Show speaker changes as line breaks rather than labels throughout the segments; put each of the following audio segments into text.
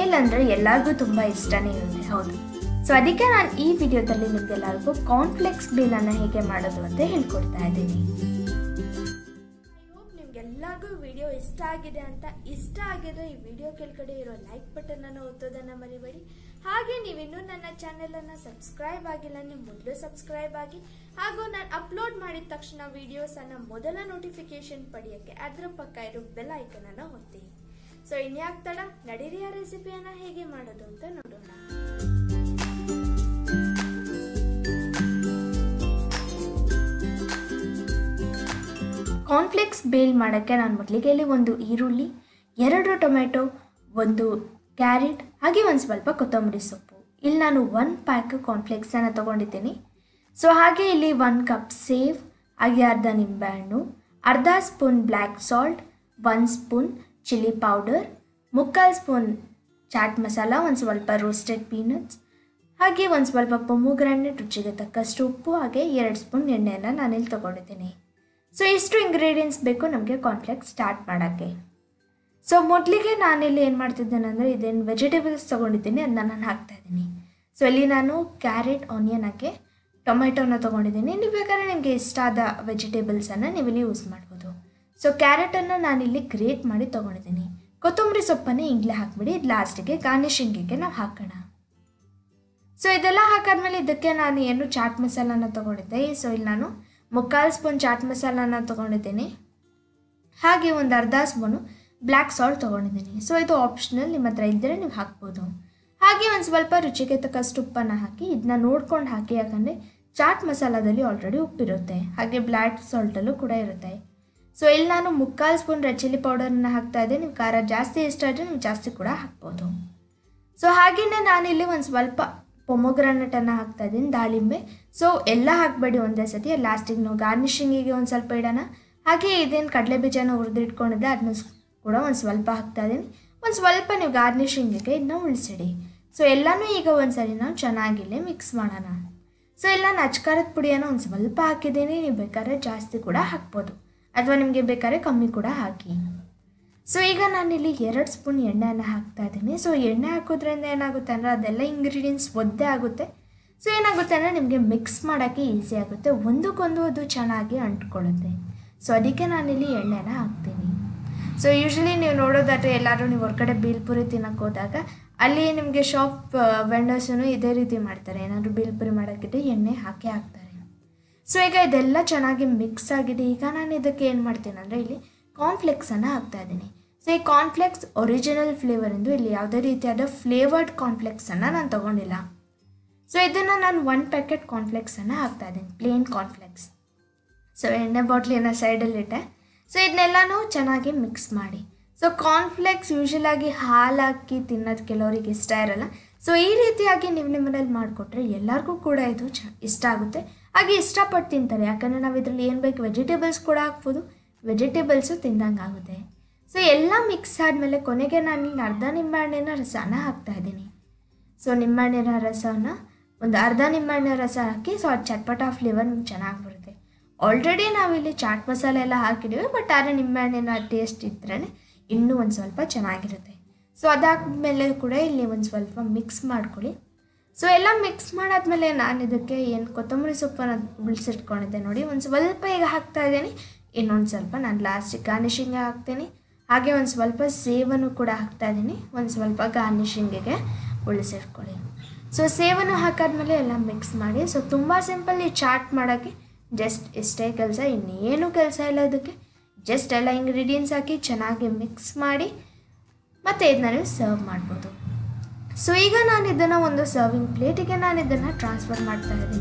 bale ಅಂದರೆ ಎಲ್ಲರಿಗೂ ತುಂಬ ಇಷ್ಟನೇ ಇರುತ್ತೆ ಹೌದು ಸೊ ಅದಕ್ಕೆ ನಾನು ಈ ವಿಡಿಯೋದಲ್ಲಿ ನಿಮಗೆಲ್ಲರಿಗೂ ಕಾನ್ಫ್ಲೆಕ್ಸ್ ಬೇಲನ್ನು ಹೇಗೆ ಮಾಡೋದು ಅಂತ ಹೇಳ್ಕೊಡ್ತಾ ಇದ್ದೀನಿ ಐ ಹೋಪ್ ನಿಮ್ಗೆಲ್ಲರಿಗೂ ವಿಡಿಯೋ ಇಷ್ಟ ಆಗಿದೆ ಅಂತ ಇಷ್ಟ ಆಗಿದ್ರೆ ಈ ವಿಡಿಯೋ ಕೆಳಗಡೆ ಇರೋ ಲೈಕ್ ಬಟನ್ ಅನ್ನು ಒತ್ತೋದನ್ನ ಮರಿಬೇಡಿ ಹಾಗೆ ನೀವಿನ್ನೂ ನನ್ನ ಚಾನೆಲ್ ಅನ್ನ ಸಬ್ಸ್ಕ್ರೈಬ್ ಆಗಿಲ್ಲ ನೀವು ಮೊದಲು ಸಬ್ಸ್ಕ್ರೈಬ್ ಆಗಿ ಹಾಗೂ ನಾನು ಅಪ್ಲೋಡ್ ಮಾಡಿದ ತಕ್ಷಣ ವಿಡಿಯೋಸ್ ಅನ್ನ ಮೊದಲ ನೋಟಿಫಿಕೇಶನ್ ಪಡೆಯಕ್ಕೆ ಅದರ ಪಕ್ಕ ಇರೋ ಬೆಲ್ ಐಕನ್ ಅನ್ನ ಒತ್ತಿ ಸೊ ಇನ್ಯಾಕ್ ತಡ ನಡೀರಿ ಆ ರೆಸಿಪಿಯನ್ನ ಹೇಗೆ ಮಾಡೋದು ಅಂತ ನೋಡೋಣ ಕಾನ್ಫ್ಲೆಕ್ಸ್ ಬೇಲ್ ಮಾಡೋಕ್ಕೆ ನಾನು ಮೊದಲಿಗೆ ಇಲ್ಲಿ ಒಂದು ಈರುಳ್ಳಿ ಎರಡು ಟೊಮೆಟೊ ಒಂದು ಕ್ಯಾರೆಟ್ ಹಾಗೆ ಒಂದು ಸ್ವಲ್ಪ ಕೊತ್ತಂಬರಿ ಸೊಪ್ಪು ಇಲ್ಲಿ ನಾನು ಒನ್ ಪ್ಯಾಕ್ ಕಾನ್ಫ್ಲೆಕ್ಸನ್ನು ತೊಗೊಂಡಿದ್ದೀನಿ ಸೊ ಹಾಗೆ ಇಲ್ಲಿ ಒನ್ ಕಪ್ ಸೇವ್ ಹಾಗೆ ಅರ್ಧ ನಿಂಬೆಹಣ್ಣು ಅರ್ಧ spoon black salt one spoon chilli powder ಮುಕ್ಕಾಲು ಸ್ಪೂನ್ ಚಾಟ್ ಮಸಾಲ ಒಂದು ಸ್ವಲ್ಪ ರೋಸ್ಟೆಡ್ ಪೀನಟ್ಸ್ ಹಾಗೆ ಒಂದು ಸ್ವಲ್ಪ ಪೊಮೊಗ್ರಾನೆಟ್ ರುಚಿಗೆ ತಕ್ಕಷ್ಟು ಉಪ್ಪು ಹಾಗೆ ಎರಡು ಸ್ಪೂನ್ ಎಣ್ಣೆಯನ್ನು ನಾನಿಲ್ಲಿ ತೊಗೊಂಡಿದ್ದೀನಿ ಸೊ ಇಷ್ಟು ಇಂಗ್ರೀಡಿಯೆಂಟ್ಸ್ ಬೇಕು ನಮಗೆ ಕಾನ್ಫ್ಲೆಕ್ಸ್ ಸ್ಟಾರ್ಟ್ ಮಾಡೋಕ್ಕೆ ಸೊ ಮೊದಲಿಗೆ ನಾನಿಲ್ಲಿ ಏನು ಮಾಡ್ತಿದ್ದೇನೆ ಅಂದರೆ ಇದೇನು ವೆಜಿಟೇಬಲ್ಸ್ ತೊಗೊಂಡಿದ್ದೀನಿ ಅದನ್ನ ನಾನು ಹಾಕ್ತಾ ಇದ್ದೀನಿ ಸೊ ಇಲ್ಲಿ ನಾನು ಕ್ಯಾರೆಟ್ ಆನಿಯನ್ ಹಾಕಿ ಟೊಮೆಟೊನ ತೊಗೊಂಡಿದ್ದೀನಿ ನೀವು ಬೇಕಾದ್ರೆ ನಿಮಗೆ ಇಷ್ಟ ಆದ ವೆಜಿಟೇಬಲ್ಸನ್ನು ನೀವಿಲ್ಲಿ ಯೂಸ್ ಮಾಡ್ಬೋದು ಸೊ ಕ್ಯಾರೆಟನ್ನು ನಾನಿಲ್ಲಿ ಗ್ರೇಟ್ ಮಾಡಿ ತೊಗೊಂಡಿದ್ದೀನಿ ಕೊತ್ತಂಬರಿ ಸೊಪ್ಪನ್ನು ಈಗಲೇ ಹಾಕ್ಬಿಡಿ ಇದು ಲಾಸ್ಟಿಗೆ ಗಾರ್ನಿಶಿಂಗಿಗೆ ನಾವು ಹಾಕೋಣ ಸೊ ಇದೆಲ್ಲ ಹಾಕಾದ್ಮೇಲೆ ಇದಕ್ಕೆ ನಾನು ಏನು ಚಾಟ್ ಮಸಾಲಾನ ತೊಗೊಂಡಿದ್ದೆ ಸೊ ಇಲ್ಲಿ ನಾನು ಮುಕ್ಕಾಲು ಸ್ಪೂನ್ ಚಾಟ್ ಮಸಾಲಾನ ತೊಗೊಂಡಿದ್ದೀನಿ ಹಾಗೆ ಒಂದು ಅರ್ಧ ಸ್ಪೂನು ಬ್ಲ್ಯಾಕ್ ಸಾಲ್ಟ್ ತೊಗೊಂಡಿದ್ದೀನಿ ಸೊ ಇದು ಆಪ್ಷನಲ್ ನಿಮ್ಮ ಹತ್ರ ಇದ್ದರೆ ನೀವು ಹಾಕ್ಬೋದು ಹಾಗೆ ಒಂದು ಸ್ವಲ್ಪ ರುಚಿಗೆ ತಕ್ಕಷ್ಟು ಉಪ್ಪನ್ನು ಹಾಕಿ ಇದನ್ನ ನೋಡ್ಕೊಂಡು ಹಾಕಿ ಯಾಕಂದರೆ ಚಾಟ್ ಮಸಾಲದಲ್ಲಿ ಆಲ್ರೆಡಿ ಉಪ್ಪಿರುತ್ತೆ ಹಾಗೆ ಬ್ಲ್ಯಾಕ್ ಸಾಲ್ಟಲ್ಲೂ ಕೂಡ ಇರುತ್ತೆ ಸೊ ಇಲ್ಲಿ ನಾನು ಮುಕ್ಕಾಲು ಸ್ಪೂನ್ ರೆಡ್ ಚಿಲ್ಲಿ ಪೌಡರನ್ನ ಹಾಕ್ತಾ ಇದ್ದೆ ನೀವು ಖಾರ ಜಾಸ್ತಿ ಇಷ್ಟ ಆದರೆ ನೀವು ಜಾಸ್ತಿ ಕೂಡ ಹಾಕ್ಬೋದು ಸೊ ಹಾಗೆಯೇ ನಾನಿಲ್ಲಿ ಒಂದು ಸ್ವಲ್ಪ ಪೊಮೊಗ್ರಾನೆಟನ್ನು ಹಾಕ್ತಾ ಇದ್ದೀನಿ ದಾಳಿಂಬೆ ಸೊ ಎಲ್ಲ ಹಾಕಬೇಡಿ ಒಂದೇ ಸತಿ ಲಾಸ್ಟಿಗೆ ನಾವು ಗಾರ್ನಿಶಿಂಗಿಗೆ ಒಂದು ಸ್ವಲ್ಪ ಇಡೋಣ ಹಾಗೆ ಇದೇನು ಕಡಲೆ ಬೀಜನ ಹುರಿದಿಟ್ಕೊಂಡಿದ್ದೆ ಅದನ್ನ ಕೂಡ ಒಂದು ಸ್ವಲ್ಪ ಹಾಕ್ತಾ ಇದ್ದೀನಿ ಒಂದು ಸ್ವಲ್ಪ ನೀವು ಗಾರ್ನಿಶಿಂಗಿಗೆ ಇದನ್ನ ಉಳಿಸಿಡಿ ಸೊ ಎಲ್ಲನೂ ಈಗ ಒಂದು ಸರಿ ನಾವು ಚೆನ್ನಾಗಿಲ್ಲೇ ಮಿಕ್ಸ್ ಮಾಡೋಣ ಸೊ ಎಲ್ಲ ನಾನು ಅಚ್ಕಾರದ ಪುಡಿಯನ್ನು ಒಂದು ಸ್ವಲ್ಪ ಹಾಕಿದ್ದೀನಿ ನೀವು ಬೇಕಾದ್ರೆ ಜಾಸ್ತಿ ಕೂಡ ಹಾಕ್ಬೋದು ಅಥವಾ ನಿಮಗೆ ಬೇಕಾದ್ರೆ ಕಮ್ಮಿ ಕೂಡ ಹಾಕಿ ಸೊ ಈಗ ನಾನಿಲ್ಲಿ ಎರಡು ಸ್ಪೂನ್ ಎಣ್ಣೆಯನ್ನು ಹಾಕ್ತಾ ಇದ್ದೀನಿ ಸೊ ಎಣ್ಣೆ ಹಾಕೋದ್ರಿಂದ ಏನಾಗುತ್ತೆ ಅಂದರೆ ಅದೆಲ್ಲ ಇಂಗ್ರೀಡಿಯೆಂಟ್ಸ್ ಒದ್ದೆ ಆಗುತ್ತೆ ಸೊ ಏನಾಗುತ್ತೆ ಅಂದರೆ ನಿಮಗೆ ಮಿಕ್ಸ್ ಮಾಡೋಕ್ಕೆ ಈಸಿ ಆಗುತ್ತೆ ಒಂದಕ್ಕೊಂದು ಅದು ಚೆನ್ನಾಗಿ ಅಂಟ್ಕೊಳ್ಳುತ್ತೆ ಸೊ ಅದಕ್ಕೆ ನಾನಿಲ್ಲಿ ಎಣ್ಣೆನ ಹಾಕ್ತೀನಿ ಸೊ ಯೂಶ್ವಲಿ ನೀವು ನೋಡೋದಾದರೆ ಎಲ್ಲರೂ ನೀವು ಹೊರಗಡೆ ಬೀಲ್ಪುರಿ ತಿನ್ನೋಕೆ ಹೋದಾಗ ಅಲ್ಲಿ ನಿಮಗೆ ಶಾಪ್ ವೆಂಡರ್ಸೂ ಇದೇ ರೀತಿ ಮಾಡ್ತಾರೆ ಏನಾದರೂ ಬೀಲ್ಪುರಿ ಮಾಡೋಕ್ಕಿಟ್ಟು ಎಣ್ಣೆ ಹಾಕಿ ಹಾಕ್ತಾರೆ ಸೊ ಈಗ ಇದೆಲ್ಲ ಚೆನ್ನಾಗಿ ಮಿಕ್ಸ್ ಆಗಿದೆ ಈಗ ನಾನು ಇದಕ್ಕೆ ಏನು ಮಾಡ್ತೀನಿ ಅಂದರೆ ಇಲ್ಲಿ ಕಾನ್ಫ್ಲೆಕ್ಸನ್ನು ಹಾಕ್ತಾ ಇದ್ದೀನಿ ಸೊ ಈ ಕಾನ್ಫ್ಲೆಕ್ಸ್ ಒರಿಜಿನಲ್ ಫ್ಲೇವರಿಂದು ಇಲ್ಲಿ ಯಾವುದೇ ರೀತಿಯಾದ ಫ್ಲೇವರ್ಡ್ ಕಾನ್ಫ್ಲೆಕ್ಸನ್ನು ನಾನು ತೊಗೊಂಡಿಲ್ಲ ಸೊ ಇದನ್ನು ನಾನು ಒನ್ ಪ್ಯಾಕೆಟ್ ಕಾನ್ಫ್ಲೆಕ್ಸನ್ನು ಹಾಕ್ತಾ ಇದ್ದೀನಿ ಪ್ಲೇನ್ ಕಾನ್ಫ್ಲೆಕ್ಸ್ ಸೊ ಎಣ್ಣೆ ಬಾಟ್ಲಿನ ಸೈಡಲ್ಲಿಟ್ಟೆ ಸೊ ಇದನ್ನೆಲ್ಲನೂ ಚೆನ್ನಾಗಿ ಮಿಕ್ಸ್ ಮಾಡಿ ಸೊ ಕಾನ್ಫ್ಲೆಕ್ಸ್ ಯೂಶಲಾಗಿ ಹಾಲು ಹಾಕಿ ತಿನ್ನೋದು ಕೆಲವರಿಗೆ ಇಷ್ಟ ಇರಲ್ಲ ಸೊ ಈ ರೀತಿಯಾಗಿ ನೀವು ನಿಮ್ಮ ಮನೇಲಿ ಮಾಡಿಕೊಟ್ರೆ ಎಲ್ಲರಿಗೂ ಕೂಡ ಇದು ಚ ಇಷ್ಟ ಆಗುತ್ತೆ ಹಾಗೆ ಇಷ್ಟಪಟ್ಟು ತಿಂತಾರೆ ಯಾಕಂದರೆ ನಾವು ಇದರಲ್ಲಿ ಏನು ಬೇಕು ವೆಜಿಟೇಬಲ್ಸ್ ಕೂಡ ಹಾಕ್ಬೋದು ವೆಜಿಟೇಬಲ್ಸು ತಿಂದಂಗೆ ಆಗುತ್ತೆ ಸೊ ಎಲ್ಲ ಮಿಕ್ಸ್ ಆದಮೇಲೆ ಕೊನೆಗೆ ನಾನು ಇಲ್ಲಿ ಅರ್ಧ ನಿಂಬೆಹಣ್ಣಿನ ರಸನ ಹಾಕ್ತಾ ಇದ್ದೀನಿ ಸೊ ನಿಂಬೆಹಣ್ಣಿನ ರಸನ ಒಂದು ಅರ್ಧ ನಿಂಬೆಹಣ್ಣಿನ ರಸ ಹಾಕಿ ಸೊ ಅದು ಚಟ್ಪಟ ಫ್ಲೇವರ್ ನಿಮ್ಗೆ ಚೆನ್ನಾಗಿ ಬರುತ್ತೆ ಆಲ್ರೆಡಿ ನಾವಿಲ್ಲಿ ಚಾಟ್ ಮಸಾಲೆ ಎಲ್ಲ ಹಾಕಿದ್ದೀವಿ ಬಟ್ ಆದರೆ ನಿಂಬೆಹಣ್ಣಿನ ಟೇಸ್ಟ್ ಇದ್ರೇ ಇನ್ನೂ ಒಂದು ಸ್ವಲ್ಪ ಚೆನ್ನಾಗಿರುತ್ತೆ ಸೊ ಅದಾದ್ಮೇಲೆ ಕೂಡ ಇಲ್ಲಿ ಒಂದು ಸ್ವಲ್ಪ ಮಿಕ್ಸ್ ಮಾಡ್ಕೊಳ್ಳಿ ಸೊ ಎಲ್ಲ ಮಿಕ್ಸ್ ಮಾಡಾದ್ಮೇಲೆ ನಾನು ಇದಕ್ಕೆ ಏನು ಕೊತ್ತಂಬರಿ ಸೊಪ್ಪನ್ನು ಬಿಳಿಸಿಟ್ಕೊಂಡಿದ್ದೆ ನೋಡಿ ಒಂದು ಸ್ವಲ್ಪ ಈಗ ಹಾಕ್ತಾ ಇದ್ದೀನಿ ಇನ್ನೊಂದು ಸ್ವಲ್ಪ ನಾನು ಲಾಸ್ಟಿಗೆ ಗಾರ್ನಿಶಿಂಗ್ ಹಾಕ್ತೀನಿ ಹಾಗೆ ಒಂದು ಸ್ವಲ್ಪ ಸೇವನ್ನು ಕೂಡ ಹಾಕ್ತಾ ಇದ್ದೀನಿ ಒಂದು ಸ್ವಲ್ಪ ಗಾರ್ನಿಶಿಂಗಿಗೆ ಉಳಿಸಿಟ್ಕೊಳ್ಳಿ ಸೊ ಸೇವನ್ನು ಹಾಕಾದ್ಮೇಲೆ ಎಲ್ಲ ಮಿಕ್ಸ್ ಮಾಡಿ ಸೊ ತುಂಬ ಸಿಂಪಲ್ ಈ ಚಾಟ್ ಮಾಡೋಕ್ಕೆ ಜಸ್ಟ್ ಇಷ್ಟೇ ಕೆಲಸ ಇನ್ನೇನು ಕೆಲಸ ಇಲ್ಲ ಇದಕ್ಕೆ ಜಸ್ಟ್ ಎಲ್ಲ ಇಂಗ್ರೀಡಿಯೆಂಟ್ಸ್ ಹಾಕಿ ಚೆನ್ನಾಗಿ ಮಿಕ್ಸ್ ಮಾಡಿ ಮತ್ತು ಇದನ್ನ ನೀವು ಸರ್ವ್ ಮಾಡ್ಬೋದು ಸೊ ಈಗ ನಾನು ಇದನ್ನು ಒಂದು ಸರ್ವಿಂಗ್ ಪ್ಲೇಟಿಗೆ ನಾನು ಇದನ್ನು ಟ್ರಾನ್ಸ್ಫರ್ ಮಾಡ್ತಾ ಇದ್ದೀನಿ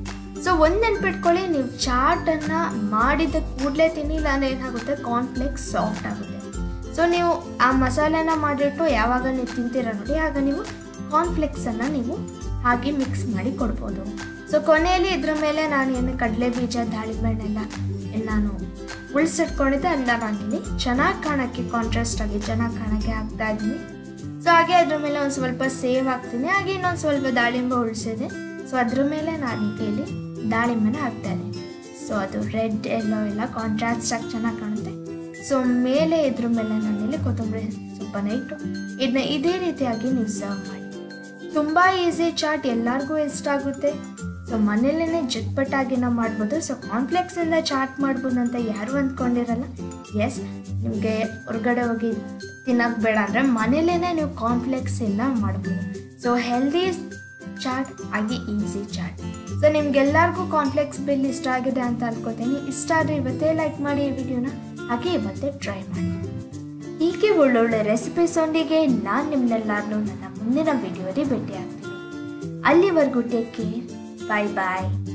ಸೊ ಒಂದು ನೆನ್ಪಿಟ್ಕೊಳ್ಳಿ ನೀವು ಚಾಟನ್ನು ಮಾಡಿದ ಕೂಡಲೇ ತಿನ್ನಿ ಇಲ್ಲಾಂದ್ರೆ ಏನಾಗುತ್ತೆ ಕಾನ್ಫ್ಲೆಕ್ಸ್ ಸಾಫ್ಟ್ ಆಗುತ್ತೆ ಸೊ ನೀವು ಆ ಮಸಾಲೆನ ಮಾಡಿಟ್ಟು ಯಾವಾಗ ನೀವು ತಿಂತೀರ ನೋಡಿ ಆಗ ನೀವು ಕಾನ್ಫ್ಲೆಕ್ಸನ್ನು ನೀವು ಹಾಗೆ ಮಿಕ್ಸ್ ಮಾಡಿ ಕೊಡ್ಬೋದು ಸೊ ಕೊನೆಯಲ್ಲಿ ಇದ್ರ ಮೇಲೆ ನಾನು ಏನು ಕಡಲೆ ಬೀಜ ದಾಳಿಂಬೆಣ್ಣೆಲ್ಲ ನಾನು ಉಳಿಸಿಟ್ಕೊಂಡಿದ್ದೆ ಅದನ್ನ ನಾನಿಲ್ಲಿ ಚೆನ್ನಾಗಿ ಕಾಣೋಕ್ಕೆ ಕಾಂಟ್ರಾಸ್ಟ್ ಆಗಿ ಚೆನ್ನಾಗಿ ಕಾಣೋಕ್ಕೆ ಹಾಕ್ತಾ ಇದ್ದೀನಿ ಸೊ ಹಾಗೆ ಅದ್ರ ಮೇಲೆ ಒಂದು ಸ್ವಲ್ಪ ಸೇವ್ ಹಾಕ್ತೀನಿ ಹಾಗೆ ಇನ್ನೊಂದು ಸ್ವಲ್ಪ ದಾಳಿಂಬೆ ಉಳಿಸಿದೆ ಸೊ ಅದ್ರ ಮೇಲೆ ನಾನೀಗ ಇಲ್ಲಿ ದಾಳಿಂಬೆನ ಹಾಕ್ತಾ ಇದ್ದೀನಿ ಸೊ ಅದು ರೆಡ್ ಎಲ್ಲೋ ಎಲ್ಲ ಕಾಂಟ್ರಾಸ್ಟ್ ಆಗಿ ಚೆನ್ನಾಗಿ ಕಾಣುತ್ತೆ ಸೊ ಮೇಲೆ ಇದ್ರ ಮೇಲೆ ನಾನಿಲ್ಲಿ ಕೊತ್ತಂಬರಿ ಸೊಪ್ಪು ತುಪ್ಪನ ಇಟ್ಟು ಇದನ್ನ ಇದೇ ರೀತಿಯಾಗಿ ನೀವು ಸರ್ವ್ ಮಾಡಿ ತುಂಬ ಈಸಿ ಚಾಟ್ ಎಲ್ಲರಿಗೂ ಇಷ್ಟ ಆಗುತ್ತೆ ಸೊ ಮನೇಲೇ ಜಟ್ಪಟ್ಟಾಗಿ ನಾವು ಮಾಡ್ಬೋದು ಸೊ ಕಾನ್ಫ್ಲೆಕ್ಸಿಂದ ಚಾಟ್ ಮಾಡ್ಬೋದು ಅಂತ ಯಾರು ಅಂದ್ಕೊಂಡಿರಲ್ಲ ಎಸ್ ನಿಮಗೆ ಹೊರಗಡೆ ಹೋಗಿ ತಿನ್ನೋಕೆ ಬೇಡ ಅಂದರೆ ಮನೇಲೇ ನೀವು ಕಾನ್ಫ್ಲೆಕ್ಸಿಂದ ಮಾಡ್ಬೋದು ಸೊ ಹೆಲ್ದಿ ಚಾಟ್ ಹಾಗೆ ಈಸಿ ಚಾಟ್ ಸೊ ನಿಮ್ಗೆಲ್ಲರಿಗೂ ಕಾನ್ಫ್ಲೆಕ್ಸ್ ಬಿಲ್ ಇಷ್ಟ ಆಗಿದೆ ಅಂತ ಅನ್ಕೋತೀನಿ ಇಷ್ಟ ಆದರೆ ಇವತ್ತೇ ಲೈಕ್ ಮಾಡಿ ಈ ವಿಡಿಯೋನ ಹಾಗೆ ಇವತ್ತೇ ಟ್ರೈ ಮಾಡಿ ಹೀಗೆ ಒಳ್ಳೊಳ್ಳೆ ರೆಸಿಪೀಸೊಂದಿಗೆ ನಾನು ನಿಮ್ಮನ್ನೆಲ್ಲರನ್ನೂ ನನ್ನ ಮುಂದಿನ ವಿಡಿಯೋದಲ್ಲಿ ಭೇಟಿ ಆಗ್ತೀನಿ ಅಲ್ಲಿವರೆಗೂ ಟೇಕ್ ಕೇರ್ ಬಾಯ್ ಬಾಯ್